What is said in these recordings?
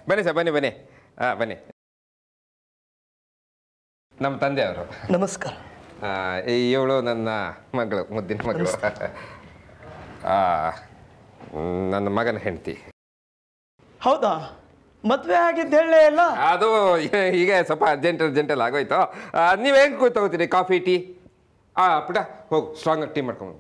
ಬನ್ನಿ ಸರ್ ಬನ್ನಿ ಬನ್ನಿ ಹಾಂ ಬನ್ನಿ ನಮ್ಮ ತಂದೆಯವರು ನಮಸ್ಕಾರ ಇವಳು ನನ್ನ ಮಗಳು ಮುದ್ದಿನ ಮಗಳು ಆ, ನನ್ನ ಮಗನ ಹೆಂಡತಿ ಹೌದಾ ಮದುವೆ ಆಗಿದ್ದು ಹೇಳಲೇ ಇಲ್ಲ ಅದು ಈಗ ಸ್ವಲ್ಪ ಅರ್ಜೆಂಟ್ ಅರ್ಜೆಂಟಲ್ಲಿ ಆಗೋಯ್ತು ನೀವು ಹೆಂಗೆ ಕೂತ್ಕೋತೀರಿ ಕಾಫಿ ಟೀ ಆ ಪುಟ ಹೋಗು ಸ್ಟ್ರಾಂಗ್ ಟೀ ಮಾಡ್ಕೊಂಡು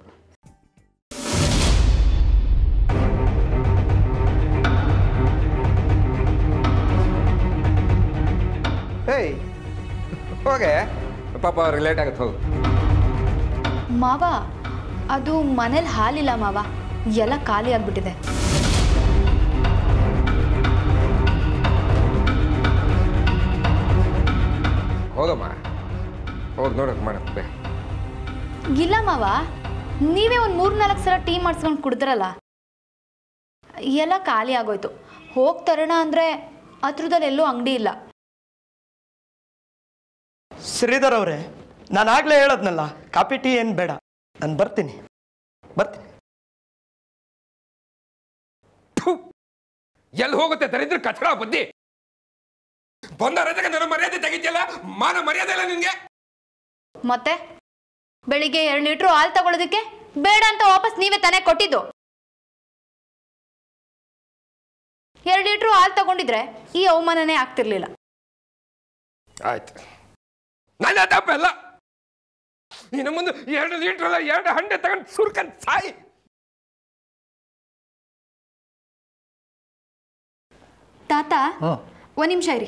ಏಯ್ ಹೋಗೆ ಪಾಪ ಅವ್ರಿಗೆ ಲೇಟ್ ಆಗುತ್ತೆ ಹೋಗು ಮಾವ ಅದು ಮನೇಲಿ ಹಾಲಿಲ್ಲ ಮಾವ ಎಲ್ಲ ಖಾಲಿ ಆಗ್ಬಿಟ್ಟಿದೆ ಹೋಗಮ್ಮ ಹೋಗಿ ನೋಡೋಕೆ ಮಾಡಕ್ಕೆ ಇಲ್ಲ ಮಾವ ನೀವೇ ಒಂದು ಮೂರು ನಾಲ್ಕು ಸಲ ಟೀ ಮಾಡಿಸ್ಕೊಂಡು ಕುಡಿದ್ರಲ್ಲ ಎಲ್ಲ ಖಾಲಿ ಆಗೋಯ್ತು ಹೋಗಿ ತರೋಣ ಅಂದರೆ ಹತ್ರದಲ್ಲಿ ಎಲ್ಲೂ ಅಂಗಡಿ ಇಲ್ಲ ಶ್ರೀಧರ್ ಅವರೇ ನಾನು ಆಗಲೇ ಹೇಳದ್ನಲ್ಲ ಕಾಪಿ ಟೀ ಏನು ಬೇಡ ನಾನು ಬರ್ತೀನಿ ಬರ್ತೀನಿ ಎಲ್ಲಿ ಹೋಗುತ್ತೆ ದರಿದ್ರ ಕಚಡ ಬುದ್ಧಿ ಬಂದ ರಜೆಗೆ ನನ್ನ ಮರ್ಯಾದೆ ತೆಗಿತಿಯಲ್ಲ ಮಾನ ಮರ್ಯಾದೆ ಇಲ್ಲ ನಿನ್ಗೆ ಮತ್ತೆ ಬೆಳಿಗ್ಗೆ ಎರಡು ಲೀಟ್ರು ಹಾಲು ತಗೊಳ್ಳೋದಕ್ಕೆ ಬೇಡ ಅಂತ ವಾಪಸ್ ನೀವೇ ತಾನೇ ಕೊಟ್ಟಿದ್ದು ಎರಡು ಲೀಟ್ರು ಹಾಲು ತಗೊಂಡಿದ್ರೆ ಈ ಅವಮಾನನೇ ಆಗ್ತಿರ್ಲಿಲ್ಲ ಆಯ್ತು ನನ್ನ ತಪ್ಪಲ್ಲ ಇನ್ನು ಮುಂದೆ ಎರಡು ಲೀಟರ್ ಅಲ್ಲ ಎರಡು ಹಂಡೆ ತಗೊಂಡು ಸುರ್ಕಂಡ್ ಸಾಯಿ ತಾತ ಒಂದು ನಿಮಿಷ ಇರಿ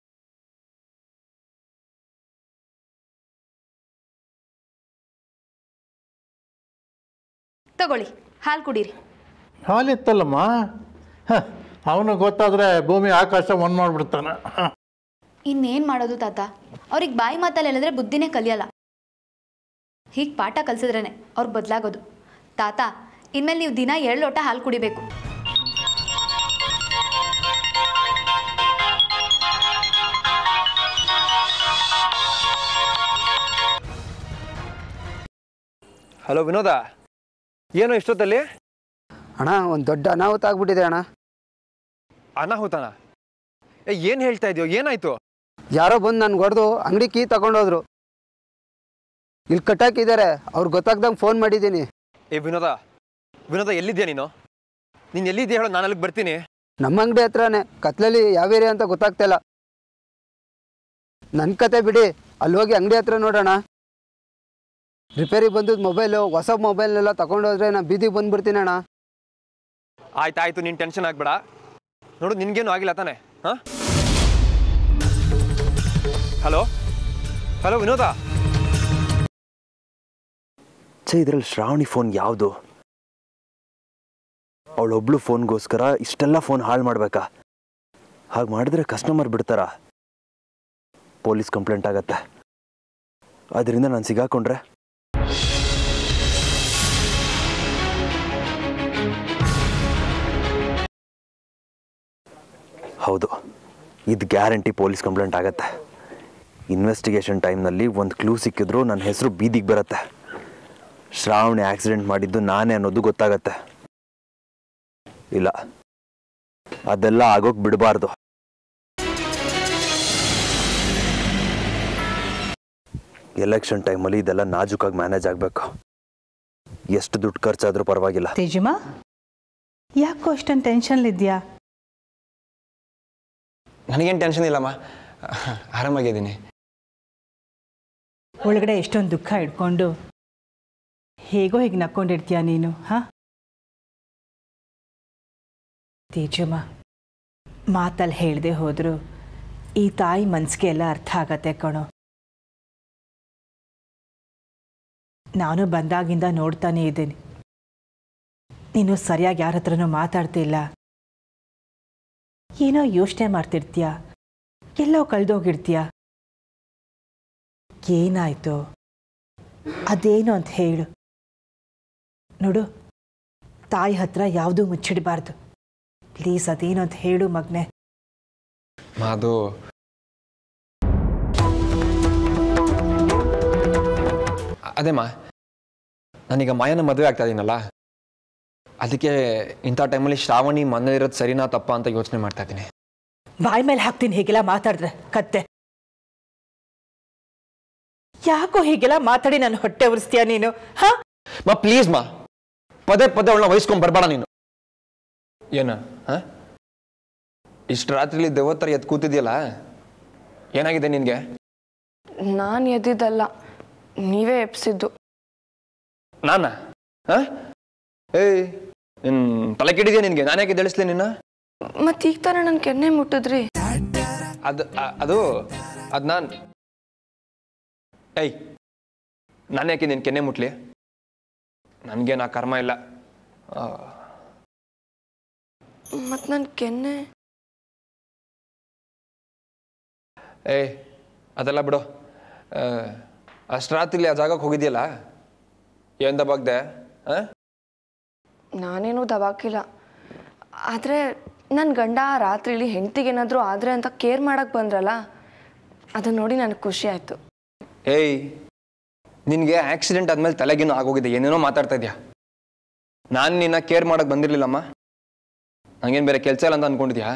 ತಗೊಳ್ಳಿ ಹಾಲು ಕುಡೀರಿ ಹಾಲಿತ್ತಲ್ಲಮ್ಮ ಅವನು ಗೊತ್ತಾದರೆ ಭೂಮಿ ಆಕಾಶ ಒಂದು ಮಾಡಿಬಿಡ್ತಾನೆ ಇನ್ನೇನು ಮಾಡೋದು ತಾತ ಅವ್ರಿಗೆ ಬಾಯಿ ಮಾತಲ್ಲಿ ಹೇಳಿದ್ರೆ ಬುದ್ಧಿನೇ ಕಲಿಯಲ್ಲ ಹೀಗೆ ಪಾಠ ಕಲಿಸಿದ್ರೇನೆ ಅವ್ರು ಬದಲಾಗೋದು ತಾತ ಇನ್ಮೇಲೆ ನೀವು ದಿನ ಏಳು ಲೋಟ ಹಾಲು ಕುಡಿಬೇಕು ಹಲೋ ವಿನೋದ ಏನು ಇಷ್ಟೊತ್ತಲ್ಲಿ ಅಣ್ಣ ಒಂದು ದೊಡ್ಡ ಅನಾಹುತ ಆಗ್ಬಿಟ್ಟಿದೆ ಅಣ್ಣ ಅನಾಹುತನ ಏ ಏನು ಹೇಳ್ತಾ ಇದೆಯೋ ಏನಾಯ್ತು ಯಾರೋ ಬಂದು ನನ್ಗೆ ಹೊಡೆದು ಅಂಗಡಿ ಕೀ ತಗೊಂಡೋದ್ರು ಇಲ್ಲಿ ಕಟ್ಟಾಕಿದ್ದಾರೆ ಅವ್ರು ಗೊತ್ತಾಗ್ದಂಗೆ ಫೋನ್ ಮಾಡಿದ್ದೀನಿ ಏ ವಿನೋದ ವಿನೋದ ಎಲ್ಲಿದ್ಯಾ ನೀನು ನೀನು ಎಲ್ಲಿದ್ಯಾ ಹೇಳೋ ನಾನು ಅಲ್ಲಿಗೆ ಬರ್ತೀನಿ ನಮ್ಮ ಅಂಗಡಿ ಹತ್ರನೇ ಕತ್ಲಲ್ಲಿ ಯಾವ ಏರಿಯಾ ಅಂತ ಗೊತ್ತಾಗ್ತಿಲ್ಲ ನನ್ನ ಕತೆ ಬಿಡಿ ಅಲ್ಲಿ ಹೋಗಿ ಅಂಗಡಿ ಹತ್ರ ನೋಡೋಣ ರಿಪೇರಿ ಬಂದದ್ದು ಮೊಬೈಲು ಹೊಸ ಮೊಬೈಲ್ನೆಲ್ಲ ತಗೊಂಡೋದ್ರೆ ನಾನು ಬೀದಿಗೆ ಬಂದ್ಬಿಡ್ತೀನಿ ಅಣ್ಣ ಆಯ್ತು ಆಯ್ತು ನೀನು ಟೆನ್ಷನ್ ಆಗ್ಬೇಡ ನೋಡು ನಿನ್ಗೇನು ಆಗಿಲ್ಲ ತಾನೆ ಹಾಂ ಹಲೋ ಹಲೋ ವಿನೋದ ಛೇ ಇದ್ರಲ್ಲಿ ಶ್ರಾವಣಿ ಫೋನ್ ಯಾವುದು ಅವಳೊಬ್ಳು ಫೋನ್ಗೋಸ್ಕರ ಇಷ್ಟೆಲ್ಲ ಫೋನ್ ಹಾಳು ಮಾಡ್ಬೇಕಾ ಹಾಗೆ ಮಾಡಿದ್ರೆ ಕಸ್ಟಮರ್ ಬಿಡ್ತಾರ ಪೊಲೀಸ್ ಕಂಪ್ಲೇಂಟ್ ಆಗತ್ತೆ ಅದರಿಂದ ನಾನು ಸಿಗಾಕೊಂಡ್ರೆ ಹೌದು ಇದು ಗ್ಯಾರಂಟಿ ಪೊಲೀಸ್ ಕಂಪ್ಲೇಂಟ್ ಆಗತ್ತೆ ಇನ್ವೆಸ್ಟಿಗೇಷನ್ ಟೈಮ್ನಲ್ಲಿ ಒಂದು ಕ್ಲೂ ಸಿಕ್ಕಿದ್ರು ನನ್ನ ಹೆಸರು ಬೀದಿಗೆ ಬರುತ್ತೆ ಶ್ರಾವಣಿ ಆಕ್ಸಿಡೆಂಟ್ ಮಾಡಿದ್ದು ನಾನೇ ಅನ್ನೋದು ಗೊತ್ತಾಗತ್ತೆ ಇಲ್ಲ ಅದೆಲ್ಲ ಆಗೋಕ್ ಬಿಡಬಾರ್ದು ಎಲೆಕ್ಷನ್ ಟೈಮಲ್ಲಿ ಇದೆಲ್ಲ ನಾಜೂಕಾಗಿ ಮ್ಯಾನೇಜ್ ಆಗಬೇಕು ಎಷ್ಟು ದುಡ್ಡು ಖರ್ಚಾದ್ರೂ ಪರವಾಗಿಲ್ಲ ತೇಜುಮಾ ಯಾಕೋ ಅಷ್ಟೊಂದು ಟೆನ್ಷನ್ಲಿದ್ಯಾ ನನಗೇನು ಟೆನ್ಷನ್ ಇಲ್ಲಮ್ಮ ಆರಾಮಾಗಿದ್ದೀನಿ ಒಳಗಡೆ ಎಷ್ಟೊಂದು ದುಃಖ ಇಟ್ಕೊಂಡು ಹೇಗೋ ಹೀಗೆ ನಕ್ಕೊಂಡಿರ್ತೀಯ ನೀನು ಹಾಂ ತೇಜುಮ ಮಾತಲ್ಲಿ ಹೇಳದೆ ಹೋದ್ರು ಈ ತಾಯಿ ಮನ್ಸಿಗೆ ಎಲ್ಲ ಅರ್ಥ ಆಗತ್ತೆ ಕಣೋ ನಾನು ಬಂದಾಗಿಂದ ನೋಡ್ತಾನೇ ಇದ್ದೀನಿ ನೀನು ಸರಿಯಾಗಿ ಯಾರ ಹತ್ರನೂ ಮಾತಾಡ್ತಿಲ್ಲ ಏನೋ ಯೋಚನೆ ಮಾಡ್ತಿರ್ತೀಯ ಎಲ್ಲೋ ಕಳೆದೋಗಿರ್ತೀಯ ಏನಾಯ್ತು ಅದೇನು ಅಂತ ಹೇಳು ನೋಡು ತಾಯಿ ಹತ್ರ ಯಾವುದೂ ಮುಚ್ಚಿಡಬಾರ್ದು ಪ್ಲೀಸ್ ಅದೇನು ಅಂತ ಹೇಳು ಮಗನೆ ಅದು ಅದೇಮ್ಮ ನಾನೀಗ ಮಾಯನ ಮದುವೆ ಆಗ್ತಾ ಇದ್ದೀನಲ್ಲ ಅದಕ್ಕೆ ಇಂಥ ಟೈಮಲ್ಲಿ ಶ್ರಾವಣಿ ಮನೇಲಿರೋದು ಸರಿನಾ ತಪ್ಪಾ ಅಂತ ಯೋಚನೆ ಮಾಡ್ತಾ ಇದ್ದೀನಿ ಬಾಯಿ ಮೇಲೆ ಹಾಕ್ತೀನಿ ಹೀಗೆಲ್ಲ ಮಾತಾಡಿದ್ರೆ ಕತ್ತೆ ಯಾಕೋ ಹೀಗೆಲ್ಲ ಮಾತಾಡಿ ನನ್ನ ಹೊಟ್ಟೆ ಉರಿಸ್ತೀಯ ನೀನು ಹಾ ಮಾ ಪ್ಲೀಸ್ ಮಾ ಪದೇ ಪದೇ ಅವಳನ್ನ ವಹಿಸ್ಕೊಂಡ್ ಬರ್ಬೇಡ ನೀನು ಏನ ಹಾ ಇಷ್ಟು ರಾತ್ರಿಲಿ ದೇವತ್ತರ ಎದ್ದು ಕೂತಿದ್ಯಲ್ಲ ಏನಾಗಿದೆ ನಿನ್ಗೆ ನಾನು ಎದ್ದಿದ್ದಲ್ಲ ನೀವೇ ಎಪ್ಸಿದ್ದು ನಾನ ಹಾ ಏಯ್ ನಿನ್ ತಲೆ ಕೆಡಿದ್ಯಾ ನಿನ್ಗೆ ನಾನು ಯಾಕೆ ತಿಳಿಸ್ಲಿ ನಿನ್ನ ಮತ್ತೆ ಈಗ ತಾನೇ ನನ್ನ ಕೆನ್ನೆ ಮುಟ್ಟಿದ್ರಿ ಅದು ಅ- ಅದು ಅದು ನಾನು ಏಯ್ ನಾನು ಯಾಕೆ ನಿನ್ ಕೆನ್ನೆ ಮುಟ್ಲಿ ನನಗೆ ನಾ ಕರ್ಮ ಇಲ್ಲ ಆ, ಮತ್ತು ನನ್ನ ಕೆನ್ನೆ ಏಯ್ ಅದೆಲ್ಲ ಬಿಡು ಆ, ಅಷ್ಟ್ ರಾತ್ರಿಲಿ ಆ ಜಾಗಕ್ಕೆ ಹೋಗಿದ್ಯಲ್ಲ ಏನ್ ದಬಾಗ್ದೆ ಆ ನಾನೇನು ದವಾಕಿಲ್ಲ ಆದರೆ ನನ್ನ ಗಂಡ ಆ ರಾತ್ರಿಲಿ ಹೆಂಡ್ತಿಗೇನಾದರೂ ಆದರೆ ಅಂತ ಕೇರ್ ಮಾಡಕ್ಕೆ ಬಂದ್ರಲ್ಲ ಅದನ್ನ ನೋಡಿ ನನಗೆ ಖುಷಿ ಆಯಿತು ಏಯ್ ನಿನಗೆ ಆಕ್ಸಿಡೆಂಟ್ ಆದ್ಮೇಲೆ ತಲೆಗೇನು ಆಗೋಗಿದೆ ಏನೇನೋ ಮಾತಾಡ್ತಾ ಇದ್ಯಾ ನಾನು ನಿನ್ನ ಕೇರ್ ಮಾಡಕ್ ಬಂದಿರ್ಲಿಲ್ಲಮ್ಮ ನಂಗೇನು ಬೇರೆ ಕೆಲಸ ಇಲ್ಲ ಅಂತ ಅನ್ಕೊಂಡಿದ್ಯಾ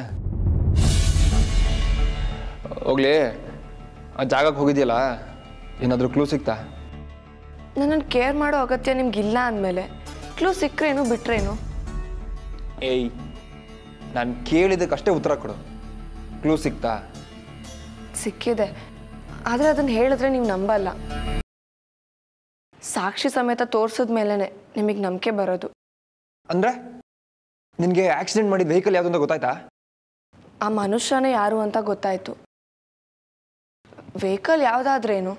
ಹೋಗ್ಲಿ ಆ ಜಾಗಕ್ಕೆ ಹೋಗಿದ್ಯಲ್ಲ ಏನಾದರೂ ಕ್ಲೂ ಸಿಕ್ತಾ ನನ್ನನ್ನು ಕೇರ್ ಮಾಡೋ ಅಗತ್ಯ ನಿಮ್ಗಿಲ್ಲ ಅಂದಮೇಲೆ ಕ್ಲೂ ಸಿಕ್ಕರೇನು ಬಿಟ್ರೇನು ಏಯ್ ನಾನು ಕೇಳಿದ್ದಕ್ಕಷ್ಟೇ ಉತ್ತರ ಕೊಡು ಕ್ಲೂ ಸಿಕ್ತಾ ಸಿಕ್ಕಿದೆ ಆದರೆ ಅದನ್ನು ಹೇಳಿದ್ರೆ ನೀವು ನಂಬಲ್ಲ ಸಾಕ್ಷಿ ಸಮೇತ ತೋರಿಸಿದ ಮೇಲೇ ನಿಮಗೆ ನಂಬಿಕೆ ಬರೋದು ಅಂದ್ರೆ ನಿನಗೆ ಆಕ್ಸಿಡೆಂಟ್ ಮಾಡಿದ ವೆಹಿಕಲ್ ಯಾವುದು ಅಂತ ಗೊತ್ತಾಯ್ತಾ ಆ ಮನುಷ್ಯನೇ ಯಾರು ಅಂತ ಗೊತ್ತಾಯ್ತು ವೆಹಿಕಲ್ ಯಾವುದಾದ್ರೇನು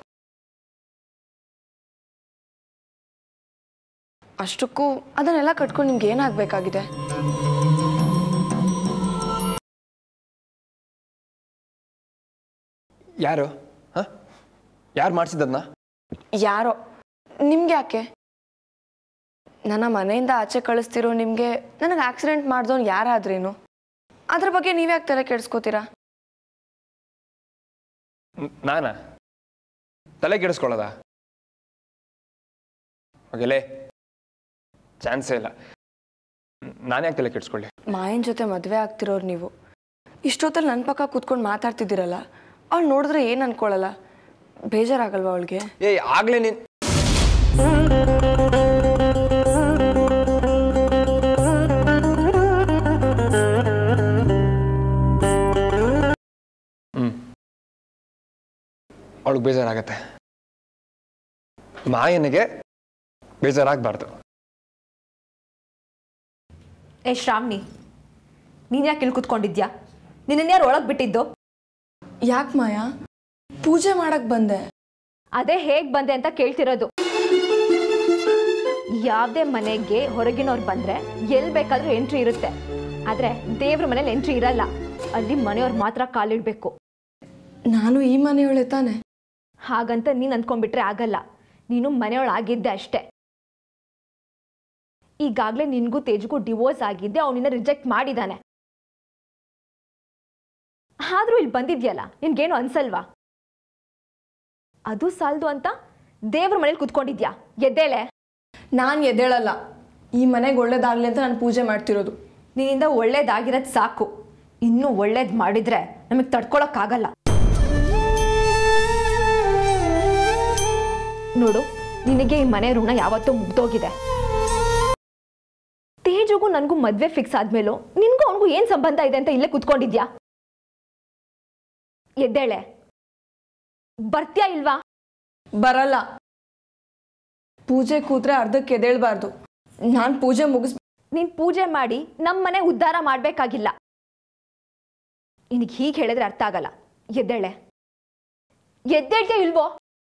ಅಷ್ಟಕ್ಕೂ ಅದನ್ನೆಲ್ಲ ಕಟ್ಕೊಂಡು ನಿಮ್ಗೆ ಏನಾಗಬೇಕಾಗಿದೆ ಯಾರು ಹಾಂ ಯಾರು ಮಾಡಿಸಿದ್ದನ್ನ ಯಾರೋ ನಿಮ್ಗೆ ಯಾಕೆ ನನ್ನ ಮನೆಯಿಂದ ಆಚೆ ಕಳಿಸ್ತಿರೋ ನಿಮಗೆ ನನಗೆ ಆಕ್ಸಿಡೆಂಟ್ ಮಾಡ್ದವ್ನು ಯಾರಾದ್ರೇನು ಅದ್ರ ಬಗ್ಗೆ ನೀವ್ಯಾಕೆ ತಲೆ ಕೆಡಿಸ್ಕೋತೀರಾ ನಾನಾ ತಲೆ ಕೆಡಿಸ್ಕೊಳ್ಳೋದ ಹೋಗಲೇ ಚಾನ್ಸೇ ಇಲ್ಲ ನಾನು ಯಾಕೆ ತಲೆ ಕೆಡಿಸ್ಕೊಳ್ಳಿ ಮಾಯನ್ ಜೊತೆ ಮದುವೆ ಆಗ್ತಿರೋರು ನೀವು ಇಷ್ಟೊತ್ತಲ್ಲಿ ನನ್ನ ಪಕ್ಕ ಕೂತ್ಕೊಂಡು ಮಾತಾಡ್ತಿದ್ದೀರಲ್ಲ ಅವಳು ನೋಡಿದ್ರೆ ಏನು ಅನ್ಕೊಳ್ಳಲ್ಲ ಬೇಜಾರಾಗಲ್ವಾ ಅವಳಿಗೆ ಏಯ್ ಆಗ್ಲೇ ನೀನ್ ಹ್ಮ್ ಅವಳಿಗೆ ಬೇಜಾರಾಗತ್ತೆ ಮಾಯನಿಗೆ ಬೇಜಾರಾಗಬಾರ್ದು ಏ ಶ್ರಾವಣಿ ನೀನು ಯಾಕೆ ಇಲ್ಲಿ ಕೂತ್ಕೊಂಡಿದ್ಯಾ ನಿನ್ನ ಯಾರು ಒಳಗೆ ಬಿಟ್ಟಿದ್ದು ಯಾಕೆ ಮಾಯಾ ಪೂಜೆ ಮಾಡಕ್ ಬಂದೆ ಅದೇ ಹೇಗೆ ಬಂದೆ ಅಂತ ಕೇಳ್ತಿರೋದು ಯಾವುದೇ ಮನೆಗೆ ಹೊರಗಿನವ್ರು ಬಂದರೆ ಎಲ್ಲಿ ಬೇಕಾದರೂ ಎಂಟ್ರಿ ಇರುತ್ತೆ ಆದರೆ ದೇವ್ರ ಮನೇಲಿ ಎಂಟ್ರಿ ಇರಲ್ಲ ಅಲ್ಲಿ ಮನೆಯವ್ರು ಮಾತ್ರ ಕಾಲಿಡಬೇಕು ನಾನು ಈ ಮನೆಯೊಳೆ ತಾನೆ ಹಾಗಂತ ನೀನು ಅಂದ್ಕೊಂಡ್ಬಿಟ್ರೆ ಆಗಲ್ಲ ನೀನು ಮನೆಯೊಳಗಿದ್ದೆ ಅಷ್ಟೇ ಈಗಾಗಲೇ ನಿನಗೂ ತೇಜ್ಗೂ ಡಿವೋರ್ಸ್ ಆಗಿದ್ದೆ ಅವನಿನ್ನ ರಿಜೆಕ್ಟ್ ಮಾಡಿದ್ದಾನೆ ಆದರೂ ಇಲ್ಲಿ ಬಂದಿದ್ಯಲ್ಲ ನಿನ್ಗೇನು ಅನ್ಸಲ್ವಾ ಅದು ಸಾಲದು ಅಂತ ದೇವ್ರ ಮನೇಲಿ ಕುತ್ಕೊಂಡಿದ್ಯಾ ಎದ್ದೇಳೆ ನಾನು ಎದ್ದೇಳಲ್ಲ ಈ ಮನೆಗೆ ಒಳ್ಳೇದಾಗ್ಲಿ ಅಂತ ನಾನು ಪೂಜೆ ಮಾಡ್ತಿರೋದು ನಿನ್ನಿಂದ ಒಳ್ಳೇದಾಗಿರೋದು ಸಾಕು ಇನ್ನೂ ಒಳ್ಳೇದು ಮಾಡಿದ್ರೆ ನಮಗೆ ತಡ್ಕೊಳಕ್ಕಾಗಲ್ಲ ನೋಡು ನಿನಗೆ ಈ ಮನೆ ಋಣ ಯಾವತ್ತೂ ಮುಗ್ದೋಗಿದೆ ತೇಜುಗೂ ನನಗೂ ಮದ್ವೆ ಫಿಕ್ಸ್ ಆದ್ಮೇಲೂ ನಿನ್ಗೂ ಅವನಿಗೂ ಏನ್ ಸಂಬಂಧ ಇದೆ ಅಂತ ಇಲ್ಲೇ ಕುತ್ಕೊಂಡಿದ್ಯಾ ಎದ್ದೇಳೆ ಬರ್ತ್ಯಾ ಇಲ್ವಾ ಬರಲ್ಲ ಪೂಜೆ ಕೂತ್ರೆ ಅರ್ಧಕ್ಕೆ ಎದ್ದೇಳಬಾರ್ದು ನಾನು ಪೂಜೆ ಮುಗಿಸ್ ನೀನ್ ಪೂಜೆ ಮಾಡಿ ನಮ್ಮನೆ ಉದ್ಧಾರ ಮಾಡ್ಬೇಕಾಗಿಲ್ಲ ನಿನಗೆ ಹೀಗೆ ಹೇಳಿದ್ರೆ ಅರ್ಥ ಆಗಲ್ಲ ಎದ್ದೇಳೆ ಎದ್ದೇಳ್ತೆ ಇಲ್ವೋ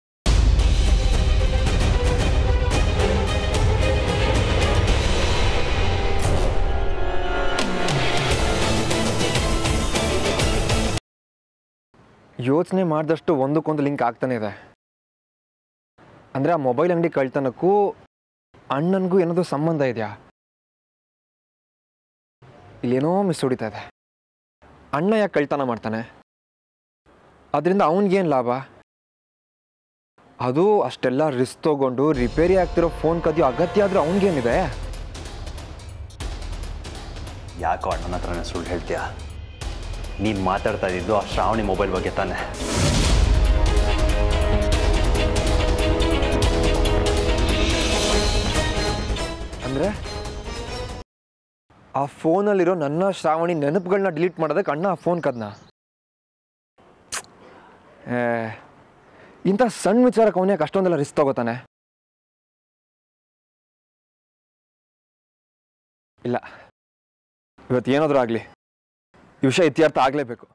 ಯೋಚನೆ ಮಾಡಿದಷ್ಟು ಒಂದಕ್ಕೊಂದು ಲಿಂಕ್ ಆಗ್ತಾನೆ ಇದೆ ಅಂದರೆ ಆ ಮೊಬೈಲ್ ಅಂಗಡಿ ಕಳ್ತನಕ್ಕೂ ಅಣ್ಣನಿಗೂ ಏನಾದರೂ ಸಂಬಂಧ ಇದೆಯಾ ಇಲ್ಲೇನೋ ಮಿಸ್ ಹೊಡಿತಾ ಇದೆ ಅಣ್ಣ ಯಾಕೆ ಕಳ್ತನ ಮಾಡ್ತಾನೆ ಅದರಿಂದ ಅವನಿಗೇನು ಲಾಭ ಅದು ಅಷ್ಟೆಲ್ಲ ರಿಸ್ಕ್ ತಗೊಂಡು ರಿಪೇರಿ ಆಗ್ತಿರೋ ಫೋನ್ ಕದಿಯೋ ಅಗತ್ಯ ಆದರೂ ಅವನಿಗೇನಿದೆ ಯಾಕೋ ಅಣ್ಣನ ಹತ್ರನೇ ಸುಳ್ಳು ಹೇಳ್ತೀಯಾ ನೀನು ಮಾತಾಡ್ತಾ ಇದ್ದಿದ್ದು ಆ ಶ್ರಾವಣಿ ಮೊಬೈಲ್ ಬಗ್ಗೆ ತಾನೆ ಅಂದರೆ ಆ ಫೋನಲ್ಲಿರೋ ನನ್ನ ಶ್ರಾವಣಿ ನೆನಪುಗಳನ್ನ ಡಿಲೀಟ್ ಮಾಡೋದಕ್ಕೆ ಅಣ್ಣ ಆ ಫೋನ್ ಕದ್ನ ಏ ಇಂಥ ಸಣ್ಣ ವಿಚಾರಕ್ಕೆ ಅವನ್ಯಾಕೆ ಅಷ್ಟೊಂದೆಲ್ಲ ರಿಸ್ಕ್ ತಗೋತಾನೆ ಇಲ್ಲ ಇವತ್ತು ಏನಾದರೂ ಆಗಲಿ ಈ ವಿಷಯ ಇತ್ಯರ್ಥ ಆಗಲೇಬೇಕು